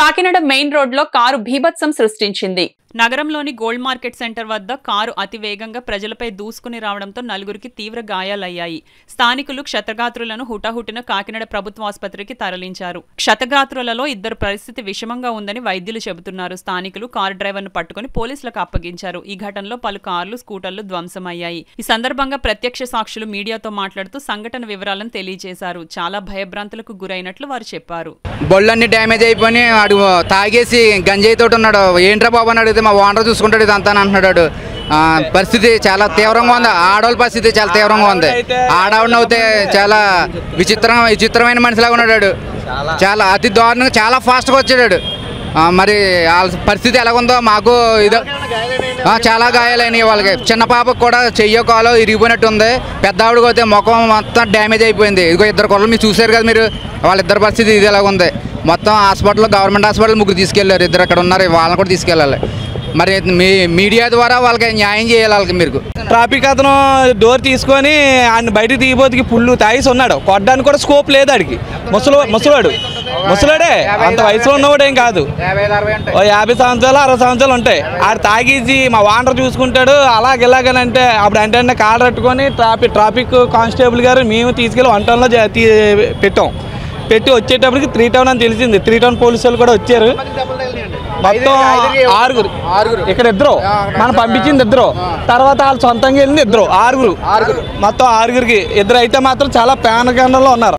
Kakinada main రోడ్లో car భీభత్సం సృష్టించింది నగరంలోని గోల్డ్ మార్కెట్ సెంటర్ వద్ద కారు అతి వేగంగా ప్రజలపై దూసుకుని రావడంతో నలుగురికి తీవ్ర గాయాలయ్యాయి స్థానికులు క్షతగాత్రులను హుటాహుటిన కాకినాడ ప్రభుత్వ ఆసుపత్రికి తరలించారు క్షతగాత్రులలో ఇద్దరు పరిస్థితి విషమంగా ఉందని వైద్యులు చెబుతున్నారు స్థానికులు కారు డ్రైవర్ను పట్టుకుని పోలీసులకు అప్పగించారు ఈ ఘటనలో పలు కార్లు స్కూటర్లు ధ్వంసమయ్యాయి ఈ సందర్భంగా ప్రత్యక్ష సాక్షులు మీడియాతో మాట్లాడుతూ సంఘటన వివరాలను తెలియజేశారు చాలా భయభ్రాంతులకు గురైనట్లు వారు చెప్పారు బొళ్ళన్నీ డ్యామేజ్ అయిపోయి వాడు తాగేసి గంజాయి తోటి ఉన్నాడు ఏంట్రా బాబు అని అడిగితే మా ఓనర్ చూసుకుంటాడు ఇదంతా అని అంటున్నాడు వాడు. ఆ, పరిస్థితి చాలా తీవ్రంగా ఉంది ఆడవాళ్ళ పరిస్థితి చాలా తీవ్రంగా ఉంది ఆడవాడిని అయితే చాలా విచిత్రం విచిత్రమైన మనిషిలాగా ఉన్నాడు వాడు. చాలా అతి దారుణంగా చాలా ఫాస్ట్గా వచ్చాడు వాడు. ఆ, మరి వాళ్ళ పరిస్థితి ఎలాగుందో మాకు ఇదో ఆ, చాలా గాయాలైనాయి వాళ్ళకి చిన్న పాపకు కూడా చెయ్యో కాలో ఇరిగిపోయినట్టు ఉంది పెద్ద ఆవిడకి అయితే ముఖం మొత్తం డ్యామేజ్ అయిపోయింది ఇదిగో ఇద్దరు కొళ్ళు మీరు చూశారు కదా మీరు వాళ్ళిద్దరి పరిస్థితి ఇది ఎలాగ ఉంది మొత్తం హాస్పిటల్ గవర్నమెంట్ హాస్పిటల్ ముగ్గురు తీసుకెళ్లారు ఇద్దరు అక్కడ ఉన్నారు వాళ్ళని కూడా తీసుకెళ్ళాలి మరి మీ మీడియా ద్వారా వాళ్ళకి న్యాయం చేయాలి వాళ్ళకి మీరు ట్రాఫిక్ అతను డోర్ తీసుకొని ఆయన బయటికి దిగిపోతుకి పుల్లు తాగేసి ఉన్నాడు కొట్టడానికి కూడా స్కోప్ లేదు ఆడికి ముసలు ముసలాడు ముసలాడే అంత వయసులో ఉన్నవాడు ఏం కాదు ఓ యాభై సంవత్సరాలు అరవై సంవత్సరాలు ఉంటాయి ఆడు తాగేసి మా వాండర్ చూసుకుంటాడు అలాగ ఇలాగనంటే అప్పుడు అంటే కాళ్ళు పట్టుకొని ట్రాఫిక్ ట్రాఫిక్ కానిస్టేబుల్ గారు మేము తీసుకెళ్ళి వన్ టౌన్లో జా- తీ- పెట్టాం పెట్టి వచ్చేటప్పటికి త్రీ టౌన్ అని తెలిసింది త్రీ టౌన్ పోలీసు వాళ్ళు కూడా వచ్చారు మొత్తం ఆరుగురు ఇక్కడ ఇద్దరు మనం పంపించింది ఇద్దరు తర్వాత వాళ్ళు సొంతంగా వెళ్ళింది ఇద్దరు ఆరుగురు మొత్తం ఆరుగురికి ఇద్దరు అయితే మాత్రం చాలా పేనగండంలో ఉన్నారు